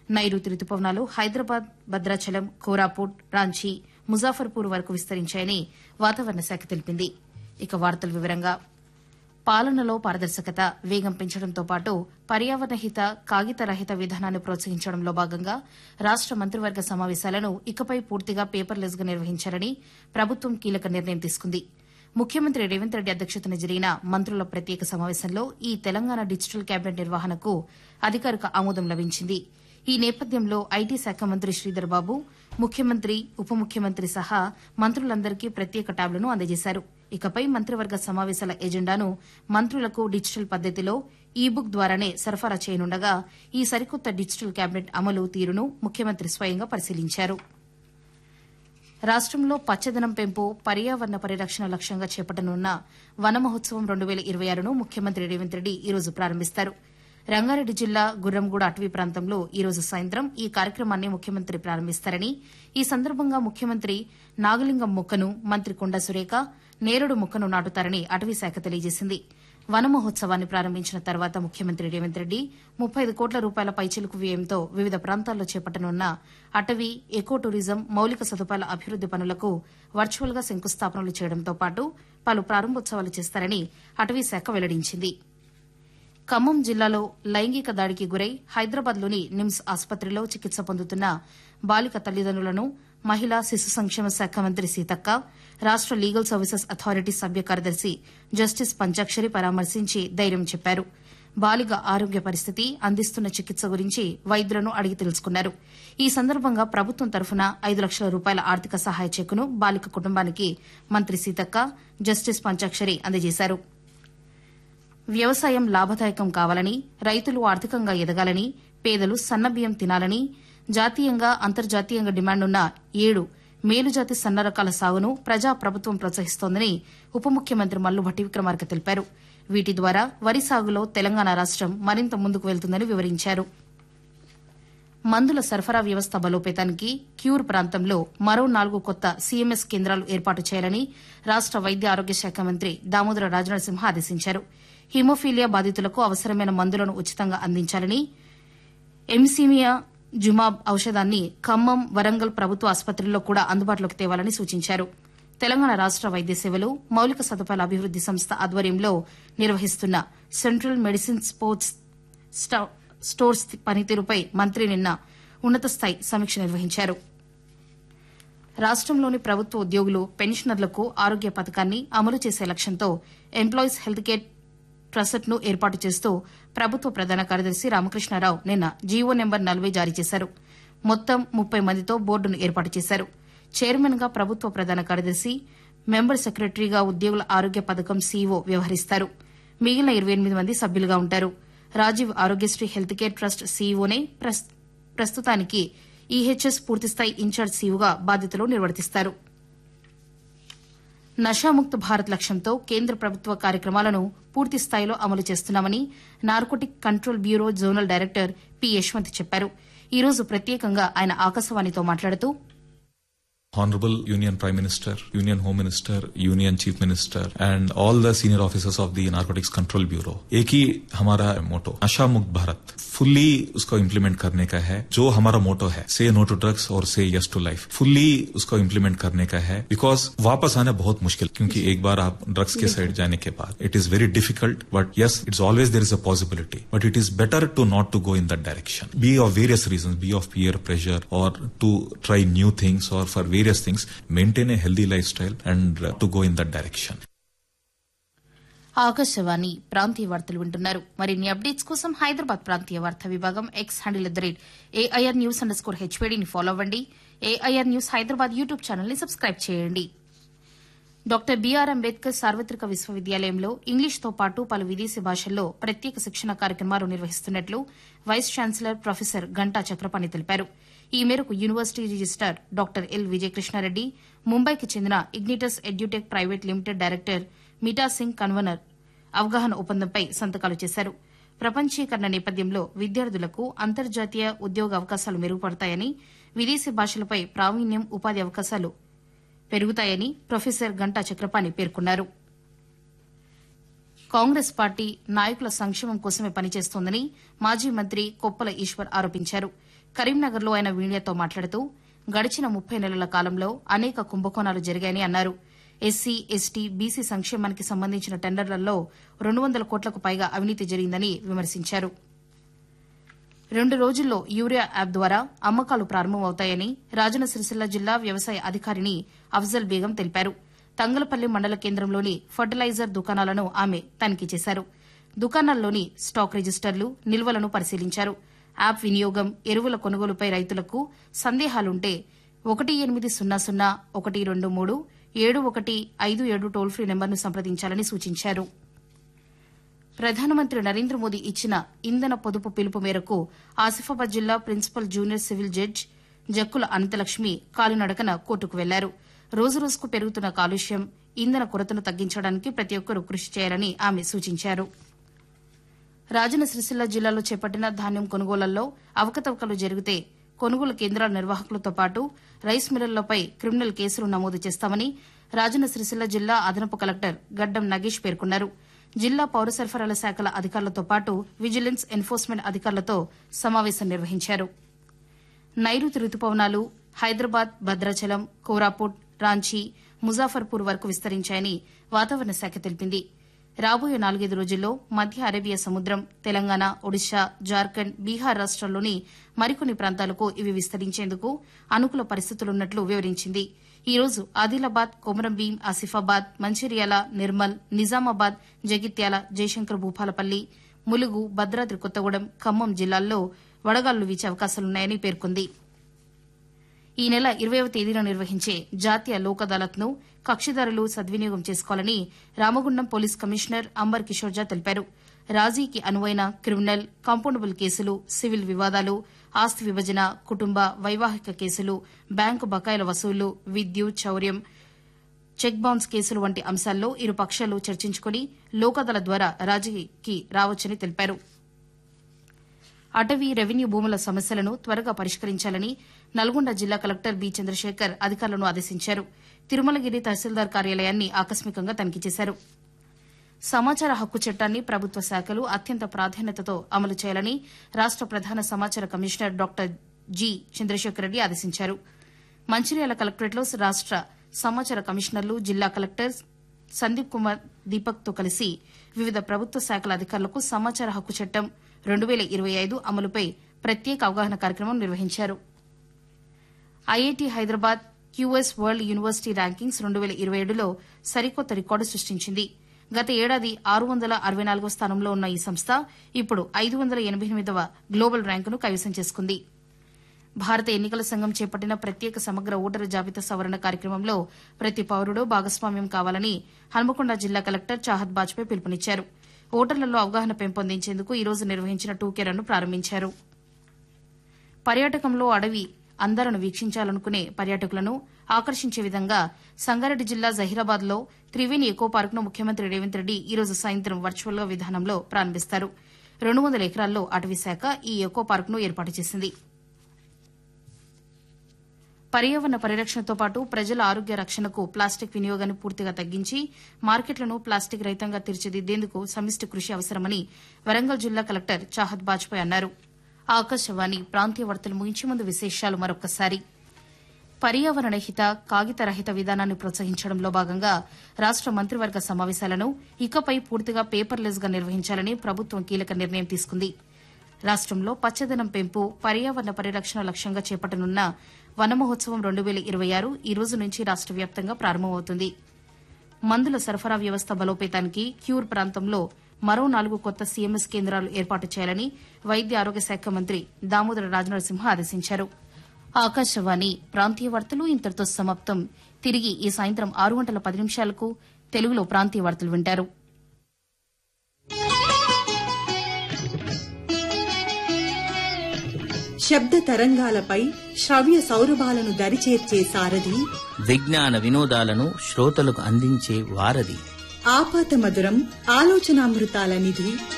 నైరుతి రుతుపవనాలు హైదరాబాద్ భద్రాచలం కోరాపూట్ రాంచీ ముజాఫర్పూర్ వరకు విస్తరించాయని వాతావరణ శాఖ తెలిపింది ఇక వార్తల వివరంగా పాలనలో పారదర్శకత వేగం పెంచడంతో పాటు పర్యావరణ హిత కాగిత రహిత విధానాన్ని ప్రోత్సహించడంలో భాగంగా రాష్ట మంత్రివర్గ సమావేశాలను ఇకపై పూర్తిగా పేపర్లెస్ గా నిర్వహించాలని ప్రభుత్వం కీలక నిర్ణయం తీసుకుంది ముఖ్యమంత్రి రేవంత్ రెడ్డి అధ్యక్షతన జరిగిన మంత్రుల ప్రత్యేక సమావేశంలో ఈ తెలంగాణ డిజిటల్ క్యాబినెట్ నిర్వహణకు అధికారిక ఆమోదం లభించింది ఈ నేపథ్యంలో ఐటీ శాఖ మంత్రి శ్రీధర్ బాబు ముఖ్యమంత్రి ఉప ముఖ్యమంత్రి సహా మంత్రులందరికీ ప్రత్యేక ట్యాబ్లను అందజేశారు ఇకపై మంత్రివర్గ సమావేశాల ఎజెండాను మంత్రులకు డిజిటల్ పద్దతిలో ఈ బుక్ ద్వారానే సరఫరా చేయనుండగా ఈ సరికొత్త డిజిటల్ క్యాబినెట్ అమలు తీరును ముఖ్యమంత్రి స్వయంగా పరిశీలించారు రాష్టంలో పచ్చదనం పెంపు పర్యావరణ పరిరక్షణ లక్ష్యంగా చేపట్టనున్న వన మహోత్సవం రెండు వేల ఇరవై ఆరును ముఖ్యమంత్రి రేవంత్ రెడ్డి ఈ రోజు ప్రారంభిస్తారు రంగారెడ్డి జిల్లా గుర్రంగూడ అటవీ ప్రాంతంలో ఈ రోజు సాయంత్రం ఈ కార్యక్రమాన్ని ముఖ్యమంత్రి ప్రారంభిస్తారని ఈ సందర్భంగా ముఖ్యమంత్రి నాగలింగం మొక్కను మంత్రి కొండ సురేఖ నేరుడు మొక్కను నాటుతారని అటవీ శాఖ తెలియజేసింది వన మహోత్సవాన్ని ప్రారంభించిన తర్వాత ముఖ్యమంత్రి రేవంత్ రెడ్డి ముప్పై ఐదు కోట్ల రూపాయల పైచిలుకు వ్యయంతో వివిధ ప్రాంతాల్లో చేపట్టనున్న అటవీ ఎకో టూరిజం మౌలిక సదుపాయాల అభివృద్ది పనులకు వర్చువల్ గా శంకుస్థాపనలు చేయడంతో పాటు పలు ప్రారంభోత్సవాలు చేస్తారని అటవీ శాఖ వెల్లడించింది ఖమ్మం జిల్లాలో లైంగిక దాడికి గురై హైదరాబాద్లోని నిమ్స్ ఆసుపత్రిలో చికిత్స పొందుతున్న బాలిక తల్లిదండ్రులను మహిళా శిశు సంక్షేమ శాఖ మంత్రి సీతక్క రాష్ట లీగల్ సర్వీసెస్ అథారిటీ సభ్య కార్యదర్శి జస్టిస్ పంచాక్షరి పరామర్శించి ధైర్యం చెప్పారు బాలిక ఆరోగ్య పరిస్థితి అందిస్తున్న చికిత్స గురించి వైద్యులను అడిగి తెలుసుకున్నారు ఈ సందర్భంగా ప్రభుత్వం తరఫున ఐదు లక్షల రూపాయల ఆర్థిక సహాయ చెక్కును బాలిక కుటుంబానికి మంత్రి సీతక్క జస్టిస్ పంచాక్షరి అందజేశారు వ్యవసాయం లాభదాయకం కావాలని రైతులు ఆర్థికంగా ఎదగాలని పేదలు సన్నబియ్యం తినాలని జాతీయంగా అంతర్జాతీయంగా డిమాండున్న ఏడు మేలుజాతి సన్న రకాల సాగును ప్రజా ప్రభుత్వం ప్రోత్సహిస్తోందని ఉప ముఖ్యమంత్రి మల్లు భట్టి విక్రమార్క తెలిపారు వీటి ద్వారా వరి సాగులో తెలంగాణ రాష్టం మరింత ముందుకు వెళ్తుందని వివరించారు మందుల సరఫరా వ్యవస్థ బలోపేతానికి క్యూర్ ప్రాంతంలో మరో నాలుగు కొత్త సీఎంఎస్ కేంద్రాలు ఏర్పాటు చేయాలని రాష్ట వైద్య ఆరోగ్య శాఖ మంత్రి దామోదర రాజనరసింహ ఆదేశించారు హిమోఫీలియా బాధితులకు అవసరమైన మందులను ఉచితంగా అందించాలని ఎంసీమియా జుమాబ్ ఔషధాన్ని ఖమ్మం వరంగల్ ప్రభుత్వ ఆసుపత్రుల్లో కూడా అందుబాటులోకి తేవాలని సూచించారు తెలంగాణ రాష్ట వైద్య సేవలు మౌలిక సదుపాయాల అభివృద్ది సంస్థ ఆధ్వర్యంలో నిర్వహిస్తున్న సెంట్రల్ మెడిసిన్ స్పోర్ట్స్ స్టోర్స్ పనితీరుపై మంత్రి నిన్న ఉన్నత స్థాయి సమీక్ష నిర్వహించారు రాష్టంలోని ప్రభుత్వ ఉద్యోగులు పెన్షనర్లకు ఆరోగ్య పథకాన్ని అమలు చేసే లక్ష్యంతో ఎంప్లాయీస్ హెల్త్ కేర్ ట్రస్ట్ను ఏర్పాటు చేస్తూ ప్రభుత్వ ప్రధాన కార్యదర్శి రామకృష్ణారావు నిన్న జీవో నెంబర్ నలభై జారీ చేశారు మొత్తం ముప్పై మందితో బోర్డును ఏర్పాటు చేశారు చైర్మన్ గా ప్రభుత్వ ప్రధాన కార్యదర్శి మెంబర్ సెక్రటరీగా ఉద్యోగుల ఆరోగ్య పథకం సీఈఓ వ్యవహరిస్తారు మిగిలిన ఇరవై ఎనిమిది మంది సభ్యులుగా ఉంటారు Rajiv Aarogyasri health care trust సీఈఓనే ప్రస్తుతానికి ఈహెచ్ఎస్ పూర్తిస్థాయి ఇన్ఛార్జ్ సీఈఓగా బాధ్యతలు నిర్వర్తిస్తారు నషాముక్త భారత్ లక్ష్యంతో కేంద్ర ప్రభుత్వ కార్యక్రమాలను పూర్తి స్థాయిలో అమలు చేస్తున్నామని narcotic control bureau zonal director P Yashwant చెప్పారు ఈ రోజు ప్రత్యేకంగా ఆయన ఆకాశవాణితో మాట్లాడుతూ Honorable Union Prime Minister, Union Home Minister, Union Chief Minister, and all the senior officers of the Narcotics Control Bureau. एक ही हमारा मोटो नशा मुक्त भारत फुल्ली उसको इम्प्लीमेंट करने का है जो हमारा मोटो है से नो टू ड्रग्स और से यस टू लाइफ फुल्ली उसको इम्प्लीमेंट करने का है बिकॉज वापस आना बहुत मुश्किल क्योंकि एक बार आप ड्रग्स के साइड जाने के बाद it is very difficult but yes it's always there is a possibility but it is better to not to go in that direction be of various reason be of peer pressure और to try new things और for various things, maintain a healthy lifestyle and uh, to go in that direction. Akashvani ప్రాంతీయ వార్తలు వింటున్నారు మరిన్ని updates కోసం హైదరాబాద్ ప్రాంతీయ వార్తా విభాగం X handle at the rate AIR news underscore హెచ్వేడీని ఫాలో అవ్వండి AIR news Hyderabad YouTube channel ని సబ్స్క్రైబ్ చేయండి డాక్టర్ బీఆర్ అంబేద్కర్ సార్వత్రిక విశ్వవిద్యాలయంలో ఇంగ్లీష్తో పాటు పలు విదేశీ భాషల్లో ప్రత్యేక శిక్షణ కార్యక్రమాలు నిర్వహిస్తున్నట్లు vice chancellor professor Ganta Chakrapani తెలిపారు ఈ మేరకు university registrar doctor L Vijayakrishnareddy ముంబైకి చెందిన Ignitus edtech private limited director Mita Singh convener అవగాహన ఒప్పందంపై సంతకాలు చేశారు ప్రపంచీకరణ నేపథ్యంలో విద్యార్థులకు అంతర్జాతీయ ఉద్యోగ అవకాశాలు మెరుగుపడతాయని విదేశీ భాషలపై ప్రావీణ్యం ఉపాధి అవకాశాలు పెరుగుతాయని ప్రొఫెసర్ గంటా చక్రపాణి పేర్కొన్నారు కాంగ్రెస్ పార్టీ నాయకుల సంక్షేమం కోసమే పనిచేస్తోందని మాజీ మంత్రి కొప్పల ఈశ్వర్ ఆరోపించారు కరీంనగర్లో ఆయన మీడియాతో మాట్లాడుతూ గడిచిన ముప్పై నెలల కాలంలో అనేక కుంభకోణాలు జరిగాయని అన్నారు ఎస్సీ ఎస్టీ బీసీ సంక్షేమానికి సంబంధించిన టెండర్లలో రెండు వందల కోట్లకు పైగా అవినీతి జరిగిందని విమర్శించారు రెండు రోజుల్లో యూరియా యాప్ ద్వారా అమ్మకాలు ప్రారంభమవుతాయని రాజన్న సిరిసిల్ల జిల్లా వ్యవసాయ అధికారిని అఫ్జల్ బేగం తెలిపారు తంగలపల్లి మండల కేంద్రంలోని ఫర్టిలైజర్ దుకాణాలను ఆమె తనిఖీ చేశారు దుకాణాల్లోని స్టాక్ రిజిస్టర్లు నిల్వలను పరిశీలించారు యాప్ వినియోగం ఎరువుల కొనుగోలుపై రైతులకు సందేహాలుంటే ఒకటి ఎనిమిది సున్నా సున్నా ఒకటి రెండు మూడు ఏడు ఒకటి ఐదు ఏడు టోల్ ఫ్రీ నెంబర్ను సంప్రదించాలని సూచించారు ప్రధానమంత్రి నరేంద్ర మోదీ ఇచ్చిన ఇంధన పొదుపు పిలుపు మేరకు ఆసిఫాబాద్ జిల్లా principal junior civil judge Jakkula Anantalakshmi కాలినడకన కోర్టుకు వెళ్లారు రోజురోజుకు పెరుగుతున్న కాలుష్యం ఇంధన కొరతను తగ్గించడానికి ప్రతి ఒక్కరూ కృషి చేయాలని ఆమె సూచించారు రాజన్న సిరిసిల్ల జిల్లాలో చేపట్టిన ధాన్యం కొనుగోళ్లలో అవకతవకలు జరిగితే కొనుగోలు కేంద్రాల నిర్వాహకులతో పాటు రైస్ మిల్లర్లపై క్రిమినల్ కేసులు నమోదు చేస్తామని రాజన్న సిరిసిల్ల జిల్లా అదనపు కలెక్టర్ గడ్డం నగేష్ పేర్కొన్నారు జిల్లా పౌర సరఫరాల శాఖల అధికారులతో పాటు విజిలెన్స్ ఎన్ఫోర్స్మెంట్ అధికారులతో సమావేశం నిర్వహించారు నైరుతి రుతుపవనాలు హైదరాబాద్ భద్రాచలం కోరాపుట్ రాంచీ ముజాఫర్పూర్ వరకు విస్తరించాయని వాతావరణ శాఖ తెలిపింది రాబోయే నాలుగైదు రోజుల్లో మధ్య అరేబియా సముద్రం తెలంగాణ ఒడిశా జార్ఖండ్ బీహార్ రాష్ట్రాల్లోని మరికొన్ని ప్రాంతాలకు ఇవి విస్తరించేందుకు అనుకూల పరిస్థితులున్నట్లు వివరించింది ఈ రోజు ఆదిలాబాద్ కొమరంభీం ఆసిఫాబాద్ మంచిర్యాల నిర్మల్ నిజామాబాద్ జగిత్యాల జయశంకర్ భూపాలపల్లి ములుగు భద్రాద్రి కొత్తగూడెం ఖమ్మం జిల్లాల్లో వడగాళ్లు వీచే అవకాశాలున్నాయని పేర్కొంది ఈ నెల ఇరవైవ తేదీన నిర్వహించే జాతీయ లోక్ అదాలత్ను కక్షిదారులు సద్వినియోగం చేసుకోవాలని రామగుండం పోలీస్ కమిషనర్ అంబర్ కిషోర్జా తెలిపారు రాజీకి అనువైన క్రిమినల్ కాంపౌండబుల్ కేసులు సివిల్ వివాదాలు ఆస్తి విభజన కుటుంబ వైవాహిక కేసులు బ్యాంకు బకాయిల వసూళ్లు విద్యుత్ చౌర్యం చెక్ బౌన్స్ కేసులు వంటి అంశాల్లో ఇరు పక్షాలు చర్చించుకుని లోక్ అదాలత్ ద్వారా రాజీకి రావచ్చని తెలిపారు అటవీ రెవెన్యూ భూముల సమస్యలను త్వరగా పరిష్కరించాలని నల్గొండ జిల్లా కలెక్టర్ బి చంద్రశేఖర్ అధికారులను ఆదేశించారు తిరుమలగిరి తహసీల్దార్ కార్యాలయాన్ని ఆకస్మికంగా తనిఖీ చేశారు సమాచార హక్కు చట్టాన్ని ప్రభుత్వ శాఖలు అత్యంత ప్రాధాన్యతతో అమలు చేయాలని రాష్ట ప్రధాన సమాచార commissioner doctor G Chandrashekar Reddy ఆదేశించారు మంచిర్యాల కలెక్టరేట్లో రాష్ట సమాచార కమిషనర్లు జిల్లా కలెక్టర్ సందీప్ కుమార్ దీపక్తో కలిసి వివిధ ప్రభుత్వ శాఖల అధికారులకు సమాచార హక్కు చట్టం రెండు వేల ఇరవై ఐదు అమలుపై ప్రత్యేక అవగాహన కార్యక్రమం నిర్వహించారు IIT Hyderabad QS world university rankings రెండు వేల ఇరవై ఏడులో సరికొత్త రికార్డు సృష్టించింది గత ఏడాది ఆరు వందల అరవై నాలుగో స్థానంలో ఉన్న ఈ సంస్థ ఇప్పుడు ఐదు వందల ఎనబై ఎనిమిదవ గ్లోబల్ ర్యాంకును కైవసం చేసుకుంది భారత ఎన్నికల సంఘం చేపట్టిన ప్రత్యేక సమగ్ర ఓటరు జాబితా సవరణ కార్యక్రమంలో ప్రతి పౌరుడు భాగస్వామ్యం కావాలని హన్మకొండ జిల్లా కలెక్టర్ చాహత్ బాజ్పేయి పిలుపునిచ్చారు ఓటర్లలో అవగాహన పెంపొందించేందుకు ఈ రోజు నిర్వహించిన టూకే రన్ను ప్రారంభించారు పర్యాటకంలో అడవి అందాలను వీక్షించాలనుకునే పర్యాటకులను ఆకర్షించే విధంగా సంగారెడ్డి జిల్లా జహీరాబాద్ లో త్రివేణి ఎకో పార్క్ ను ముఖ్యమంత్రి రేవంత్ రెడ్డి ఈ రోజు సాయంత్రం వర్చువల్ విధానంలో ప్రారంభిస్తారు రెండు వందల ఎకరాల్లో అటవీ శాఖ ఈ ఎకో పార్క్ ను ఏర్పాటు చేసింది పర్యావరణ పరిరక్షణతో పాటు ప్రజల ఆరోగ్య రక్షణకు ప్లాస్టిక్ వినియోగాన్ని పూర్తిగా తగ్గించి మార్కెట్లను ప్లాస్టిక్ రహితంగా తీర్చిదిద్దేందుకు సమిష్టి కృషి అవసరమని వరంగల్ జిల్లా కలెక్టర్ చాహత్ బాజ్పేయి అన్నారు ఆకాశవాణి ప్రాంతీయ వార్తలు ముగించే ముందు విశేషాలు మరొకసారి పర్యావరణ హిత కాగిత రహిత విధానాన్ని ప్రోత్సహించడంలో భాగంగా రాష్ట మంత్రివర్గ సమావేశాలను ఇకపై పూర్తిగా పేపర్లెస్ గా నిర్వహించాలని ప్రభుత్వం కీలక నిర్ణయం తీసుకుంది రాష్టంలో పచ్చదనం పెంపు పర్యావరణ పరిరక్షణ లక్ష్యంగా చేపట్టనున్న వన మహోత్సవం రెండు వేల ఇరవై ఆరు ఈ రోజు నుంచి రాష్ట వ్యాప్తంగా ప్రారంభమవుతుంది మందుల సరఫరా వ్యవస్థ బలోపేతానికి క్యూర్ ప్రాంతంలో మరో నాలుగు కొత్త సీఎంఎస్ కేంద్రాలు ఏర్పాటు చేయాలని వైద్య ఆరోగ్య శాఖ మంత్రి దామోదర రాజనరసింహ ఆదేశించారు ఆకాశవాణి ప్రాంతీయ వార్తలు ఇంతటితో సమాప్తం తిరిగి ఈ సాయంత్రం ఆరు గంటల పది నిమిషాలకు తెలుగులో ప్రాంతీయ వార్తలు వింటారు శబ్ద తరంగాలపై శ్రవ్య సౌరభాలను దరిచేర్చే సారథి విజ్ఞాన వినోదాలను శ్రోతలకు అందించే వారధి ఆపాత మధురం ఆలోచనామృతాల నిధి